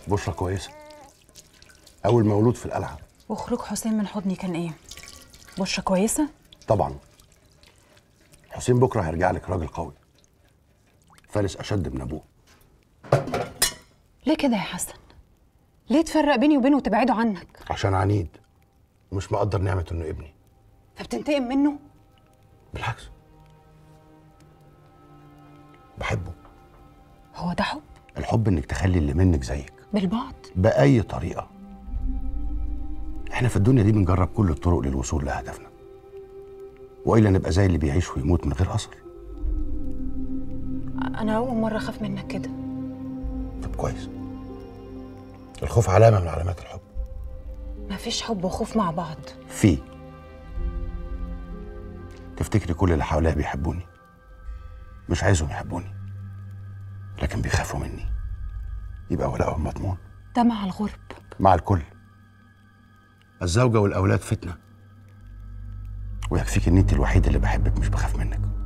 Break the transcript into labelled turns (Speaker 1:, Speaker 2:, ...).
Speaker 1: بشرة كويسة أول مولود في القلعة
Speaker 2: وخروج حسين من حضني كان ايه بشرة كويسة
Speaker 1: طبعا حسين بكرة هيرجع لك راجل قوي فارس أشد من أبوه
Speaker 2: ليه كده يا حسن ليه تفرق بيني وبينه وتبعده عنك
Speaker 1: عشان عنيد ومش مقدر نعمة إنه ابني
Speaker 2: فبتنتقم منه
Speaker 1: بالعكس بحبه
Speaker 2: هو ده حب
Speaker 1: الحب إنك تخلي اللي منك زيك
Speaker 2: بالبعد
Speaker 1: بأي طريقة احنا في الدنيا دي بنجرب كل الطرق للوصول لهدفنا وإلا نبقى زي اللي بيعيش ويموت من غير أثر
Speaker 2: انا اول مرة اخاف منك كده
Speaker 1: طب كويس الخوف علامة من علامات الحب
Speaker 2: مفيش حب وخوف مع بعض
Speaker 1: في تفتكري كل اللي حواليا بيحبوني مش عايزهم يحبوني لكن بيخافوا مني يبقى ولائهم مضمون
Speaker 2: ده مع الغرب
Speaker 1: مع الكل الزوجة والأولاد فتنة ويكفيك إن أنت الوحيدة اللي بحبك مش بخاف منك